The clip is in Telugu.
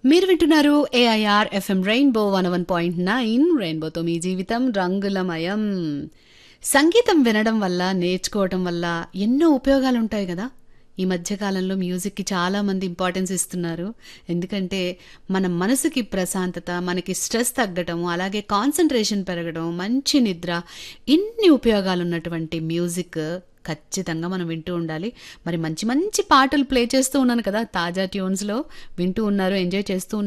మీరు వింటున్నారు A I R F M rainbow one one point nine రెయిన్బోతో మీ జీవితం రంగులమయం సంగీతం వినడం వల్ల నేర్చుకోవటం వల్ల ఎన్నో ఉపయోగాలు ఉంటాయి కదా ఈ మధ్యకాలంలో మ్యూజిక్కి చాలా మంది ఇంపార్టెన్స్ ఇస్తున్నారు ఎందుకంటే మన మనసుకి ప్రశాంతత మనకి స్ట్రెస్ తగ్గటం అలాగే కాన్సన్ట్రేషన్ పెరగడం మంచి నిద్ర ఇన్ని ఉపయోగాలు ఉన్నటువంటి మ్యూజిక్ ఖచ్చితంగా మనం వింటూ ఉండాలి మరి మంచి మంచి పాటలు ప్లే చేస్తూ ఉన్నాను కదా తాజా ట్యూన్స్లో వింటూ ఉన్నారు ఎంజాయ్ చేస్తూ ఉన్నారు